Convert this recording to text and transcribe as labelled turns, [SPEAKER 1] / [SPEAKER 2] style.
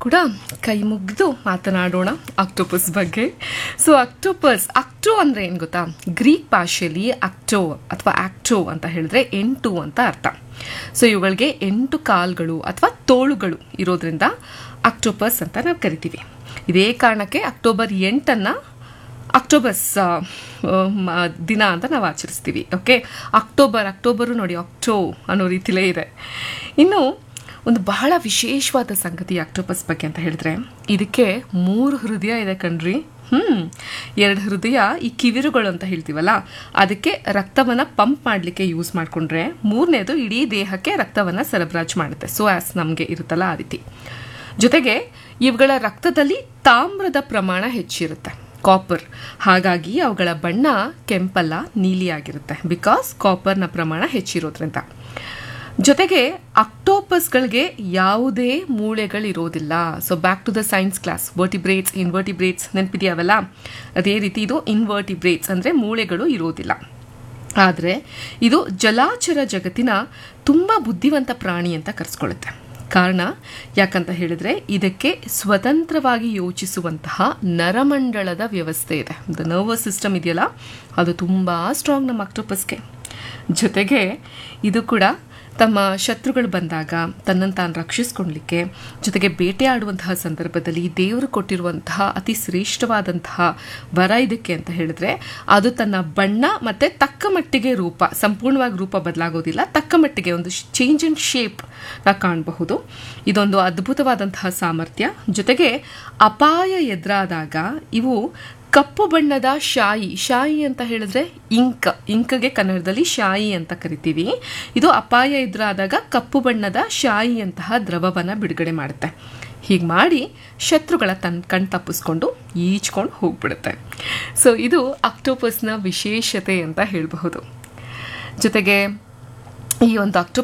[SPEAKER 1] ಕೂಡ ಕೈ ಮುಗಿದು ಮಾತನಾಡೋಣ ಆಕ್ಟೋಪಸ್ ಬಗ್ಗೆ ಸೊ ಅಕ್ಟೋಪಸ್ ಅಕ್ಟೋ ಅಂದರೆ ಏನು ಗೊತ್ತಾ ಗ್ರೀಕ್ ಭಾಷೆಯಲ್ಲಿ ಅಕ್ಟೋ ಅಥವಾ ಆಕ್ಟೋ ಅಂತ ಹೇಳಿದ್ರೆ ಎಂಟು ಅಂತ ಅರ್ಥ ಸೊ ಇವುಗಳಿಗೆ ಎಂಟು ಕಾಲ್ಗಳು ಅಥವಾ ತೋಳುಗಳು ಇರೋದ್ರಿಂದ ಅಕ್ಟೋಪಸ್ ಅಂತ ನಾವು ಕರಿತೀವಿ ಇದೇ ಕಾರಣಕ್ಕೆ ಅಕ್ಟೋಬರ್ ಎಂಟನ್ನು ಅಕ್ಟೋಬರ್ಸ್ ಆ, ಮ- ದಿನ ಅಂತ ನಾವು ಆಚರಿಸ್ತೀವಿ ಓಕೆ ಅಕ್ಟೋಬರ್ ಅಕ್ಟೋಬರು ನೋಡಿ ಅಕ್ಟೋ ಅನ್ನೋ ರೀತಿಲೇ ಇದೆ ಇನ್ನು ಒಂದು ಬಹಳ ವಿಶೇಷವಾದ ಸಂಗತಿ ಅಕ್ಟೋಪಸ್ ಬಗ್ಗೆ ಅಂತ ಹೇಳಿದ್ರೆ ಇದಕ್ಕೆ ಮೂರು ಹೃದಯ ಇದೆ ಕಣ್ರಿ ಹ್ಮ್ ಎರಡು ಹೃದಯ ಈ ಕಿವಿರುಗಳು ಅಂತ ಹೇಳ್ತೀವಲ್ಲ ಅದಕ್ಕೆ ರಕ್ತವನ್ನ ಪಂಪ್ ಮಾಡಲಿಕ್ಕೆ ಯೂಸ್ ಮಾಡಿಕೊಂಡ್ರೆ ಮೂರನೇದು ಇಡೀ ದೇಹಕ್ಕೆ ರಕ್ತವನ್ನ ಸರಬರಾಜು ಮಾಡುತ್ತೆ ಸೊ ಆಸ್ ನಮಗೆ ಇರುತ್ತಲ್ಲ ಆ ರೀತಿ ಜೊತೆಗೆ ಇವುಗಳ ರಕ್ತದಲ್ಲಿ ತಾಮ್ರದ ಪ್ರಮಾಣ ಹೆಚ್ಚಿರುತ್ತೆ ಕಾಪರ್ ಹಾಗಾಗಿ ಅವುಗಳ ಬಣ್ಣ ಕೆಂಪಲ್ಲ ನೀಲಿಯಾಗಿರುತ್ತೆ ಬಿಕಾಸ್ ಕಾಪರ್ನ ಪ್ರಮಾಣ ಹೆಚ್ಚಿರೋದ್ರಿಂದ ಜೊತೆಗೆ ಅಕ್ಟೋಪಸ್ಗಳಿಗೆ ಯಾವುದೇ ಮೂಳೆಗಳಿರೋದಿಲ್ಲ so back to the science class vertebrates invertebrates ನೆನಪಿದೆಯಾವಲ್ಲ ಅದೇ ರೀತಿ ಇದು ಇನ್ವರ್ಟಿಬ್ರೇಟ್ಸ್ ಅಂದರೆ ಮೂಳೆಗಳು ಇರೋದಿಲ್ಲ ಆದರೆ ಇದು ಜಲಾಚರ ಜಗತ್ತಿನ ತುಂಬ ಬುದ್ಧಿವಂತ ಪ್ರಾಣಿ ಅಂತ ಕರೆಸ್ಕೊಳ್ಳುತ್ತೆ ಕಾರಣ ಯಾಕಂತ ಹೇಳಿದ್ರೆ ಇದಕ್ಕೆ ಸ್ವತಂತ್ರವಾಗಿ ಯೋಚಿಸುವಂತಹ ನರಮಂಡಲದ ವ್ಯವಸ್ಥೆ ಇದೆ ದ ನರ್ವಸ್ ಸಿಸ್ಟಮ್ ಇದೆಯಲ್ಲ ಅದು ತುಂಬ ಸ್ಟ್ರಾಂಗ್ ನಮ್ಮ ಅಕ್ಟೋಪಸ್ಗೆ ಜೊತೆಗೆ ಇದು ಕೂಡ ತಮ್ಮ ಶತ್ರುಗಳು ಬಂದಾಗ ತನ್ನನ್ನು ತಾನು ರಕ್ಷಿಸ್ಕೊಳ್ಲಿಕ್ಕೆ ಜೊತೆಗೆ ಬೇಟೆಯಾಡುವಂತಹ ಸಂದರ್ಭದಲ್ಲಿ ದೇವರು ಕೊಟ್ಟಿರುವಂತಹ ಅತಿ ಶ್ರೇಷ್ಠವಾದಂತಹ ವರ ಇದಕ್ಕೆ ಅಂತ ಹೇಳಿದ್ರೆ ಅದು ತನ್ನ ಬಣ್ಣ ಮತ್ತೆ ತಕ್ಕ ಮಟ್ಟಿಗೆ ರೂಪ ಸಂಪೂರ್ಣವಾಗಿ ರೂಪ ಬದಲಾಗೋದಿಲ್ಲ ತಕ್ಕ ಮಟ್ಟಿಗೆ ಒಂದು ಚೇಂಜ್ ಇನ್ ಶೇಪ್ ನಾವು ಕಾಣಬಹುದು ಇದೊಂದು ಅದ್ಭುತವಾದಂತಹ ಸಾಮರ್ಥ್ಯ ಜೊತೆಗೆ ಅಪಾಯ ಎದುರಾದಾಗ ಇವು ಕಪ್ಪು ಬಣ್ಣದ ಶಾಯಿ ಶಾಯಿ ಅಂತ ಹೇಳಿದ್ರೆ ಇಂಕ್ ಇಂಕ್ಗೆ ಕನ್ನಡದಲ್ಲಿ ಶಾಯಿ ಅಂತ ಕರಿತೀವಿ ಇದು ಅಪಾಯ ಎದುರಾದಾಗ ಕಪ್ಪು ಬಣ್ಣದ ಶಾಯಿಯಂತಹ ದ್ರವವನ್ನು ಬಿಡುಗಡೆ ಮಾಡುತ್ತೆ ಹೀಗೆ ಮಾಡಿ ಶತ್ರುಗಳ ತನ್ನ ಕಣ್ ತಪ್ಪಿಸ್ಕೊಂಡು ಈಚ್ಕೊಂಡು ಹೋಗ್ಬಿಡುತ್ತೆ ಸೊ ಇದು ಅಕ್ಟೋಪಸ್ನ ವಿಶೇಷತೆ ಅಂತ ಹೇಳಬಹುದು ಜೊತೆಗೆ ಈ ಒಂದು ಅಕ್ಟೋಪಸ್